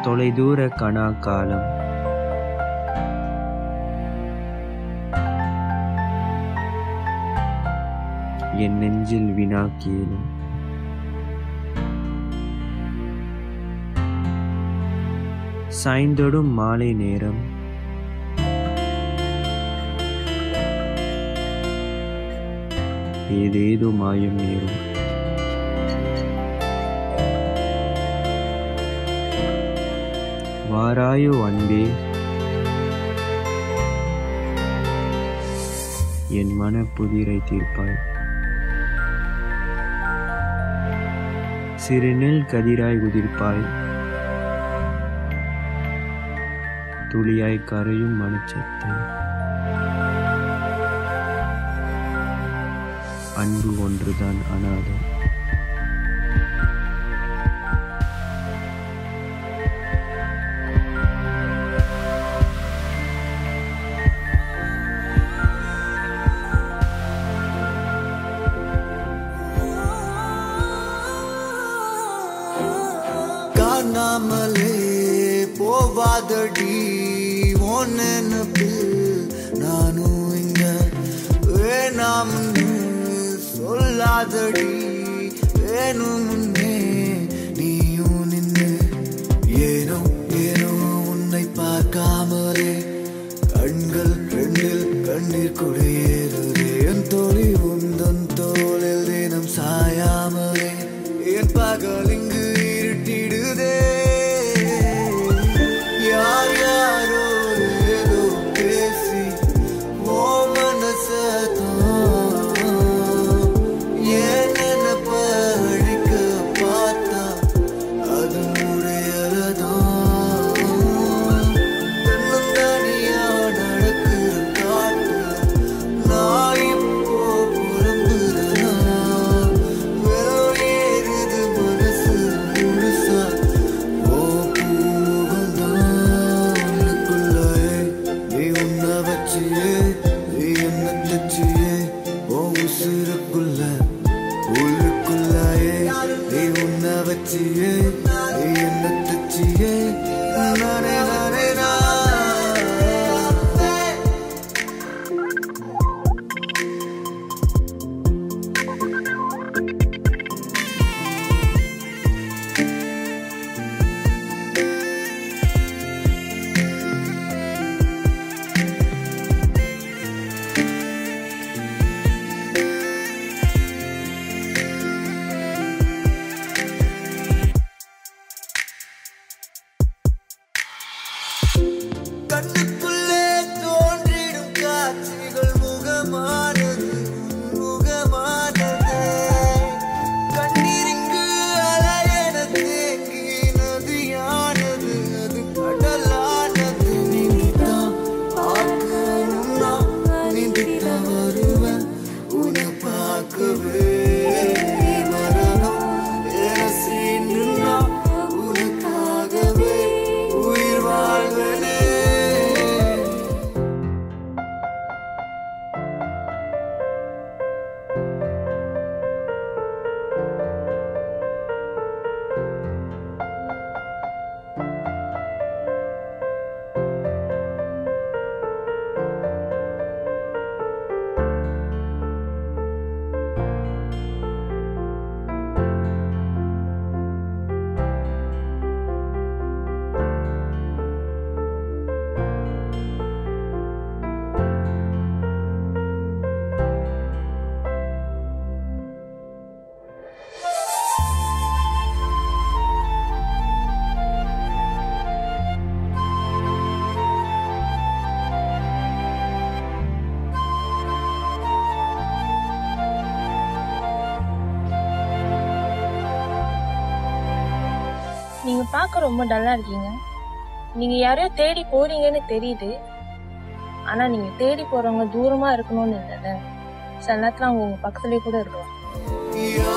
தொலைதூர கணா காலம் என் நெஞ்சில் வினா கேளும் சாய்ந்தொடும் மாலை நேரம் ஏதேதோ மாயம் நேரும் வாராயோ அன்பே என் மன புதிரை தீர்ப்பாய் சிறு நெல் கதிராய் உதிர்ப்பாய் துளியாய் கரையும் மனச்சத்தை அன்பு ஒன்றுதான் அனாதை காணாமலே போவாதடி உன் நினப்பில் நானும் இங்க வேணாம்னு சொல்லாதடி வேணும் முன்னே நீயும் நின்று ஏனோ ஏனோ உன்னை பார்க்காமலே கண்கள் ரெண்டில் கண்ணீர் குடியேறுதே என் தோழி உந்தன் தோளில் தினம் சாயாமலே என் பகல் இங்கு இருட்டிடுதே யார் யாரோ ஏதோ பேசி ஓ மனசதான் ஏன் நினைப்ப அழிக்க பார்த்தா அது முடியறதான் தன்னந்தனியா நடக்கிற காட்டு நான் இப்போ புலம்புறேனா வெறும் ஏறுது மனசு முழுசா ஓ பூமுகம்தான் உள்ளுக்குள்ளே நீ உன்னை வச்சியே நீ என்ன தச்சியே ஓ உசுருக்குள்ள உள்ளுக்குள்ளாயே நீ உன்னை வச்சியே நீ என்ன தச்சியே நானே நானே நான் கண்ணுக்குள்ளே தோன்றிடும் காட்சிகள் முகமானது முகமானது கண்ணீரிங்கு அலையென தேங்கி நதியானது அது கடலானது நீந்தான் பார்க்கணும்னா நீந்தித்தான் வருவேன் உன்னை பார்க்கவே வரணும் என சீண்டுனா உனக்காகவே உயிர் வாழ்வனே நீங்க பார்க்க ரொம்ப டல்லா இருக்கீங்க நீங்க யாரையோ தேடி போறீங்கன்னு தெரியுது ஆனா நீங்க தேடி போறவங்க தூரமா இருக்கணும்னு இல்லைல்ல சில நேரத்துல அவங்க உங்க பக்கத்துலயே கூட இருக்கலாம் யா